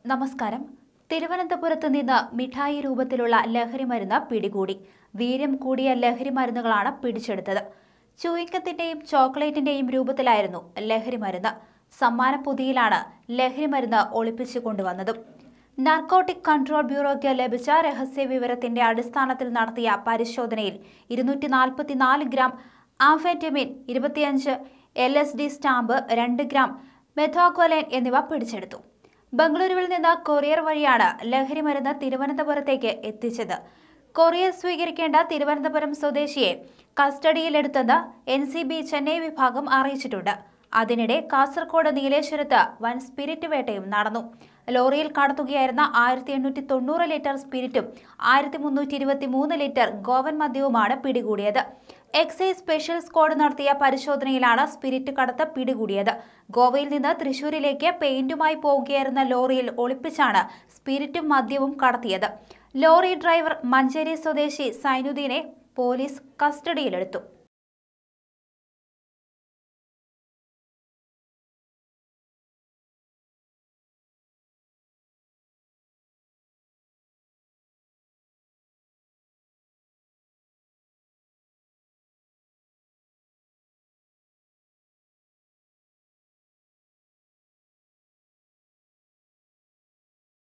നമസ്കാരം തിരുവനന്തപുരത്ത് നിന്ന് മിഠായി രൂപത്തിലുള്ള ലഹരി മരുന്ന് പിടികൂടി വീര്യം കൂടിയ ലഹരി മരുന്നുകളാണ് പിടിച്ചെടുത്തത് ചൂയിക്കത്തിന്റെയും ചോക്ലേറ്റിന്റെയും രൂപത്തിലായിരുന്നു ലഹരി മരുന്ന് സമ്മാനപ്പൊതിയിലാണ് ലഹരി മരുന്ന് ഒളിപ്പിച്ചു കൊണ്ടുവന്നതും നാർക്കോട്ടിക് കൺട്രോൾ ബ്യൂറോയ്ക്ക് ലഭിച്ച രഹസ്യ വിവരത്തിന്റെ അടിസ്ഥാനത്തിൽ നടത്തിയ പരിശോധനയിൽ ഇരുന്നൂറ്റി നാൽപ്പത്തിനാല് ഗ്രാം ആംഫെറ്റമിൻ ഇരുപത്തിയഞ്ച് എൽ എസ് ഡി സ്റ്റാമ്പ് രണ്ട് ഗ്രാം മെഥോക്വലൈൻ എന്നിവ പിടിച്ചെടുത്തു ബംഗളൂരുവിൽ നിന്ന് കൊറിയർ വഴിയാണ് ലഹരി മരുന്ന് തിരുവനന്തപുരത്തേക്ക് എത്തിച്ചത് കൊറിയർ സ്വീകരിക്കേണ്ട തിരുവനന്തപുരം സ്വദേശിയെ കസ്റ്റഡിയിലെടുത്തെന്ന് എൻ സി ബി ചെന്നൈ വിഭാഗം അറിയിച്ചിട്ടുണ്ട് അതിനിടെ കാസർഗോഡ് നീലേശ്വരത്ത് വൻ സ്പിരിറ്റ് വേട്ടയും നടന്നു ലോറിയിൽ കടത്തുകയായിരുന്ന ആയിരത്തി എണ്ണൂറ്റി തൊണ്ണൂറ് ലിറ്റർ സ്പിരിറ്റും ആയിരത്തി മുന്നൂറ്റി ഇരുപത്തി മൂന്ന് ലിറ്റർ ഗോവൻ മദ്യവുമാണ് പിടികൂടിയത് എക്സൈസ് സ്പെഷ്യൽ സ്ക്വാഡ് നടത്തിയ പരിശോധനയിലാണ് സ്പിരിറ്റ് കടത്ത് പിടികൂടിയത് ഗോവയിൽ നിന്ന് തൃശൂരിലേക്ക് പെയിന്റുമായി പോവുകയായിരുന്ന ലോറിയിൽ ഒളിപ്പിച്ചാണ് സ്പിരിറ്റും മദ്യവും കടത്തിയത് ലോറി ഡ്രൈവർ മഞ്ചേരി സ്വദേശി സൈനുദ്ദീനെ പോലീസ് കസ്റ്റഡിയിലെടുത്തു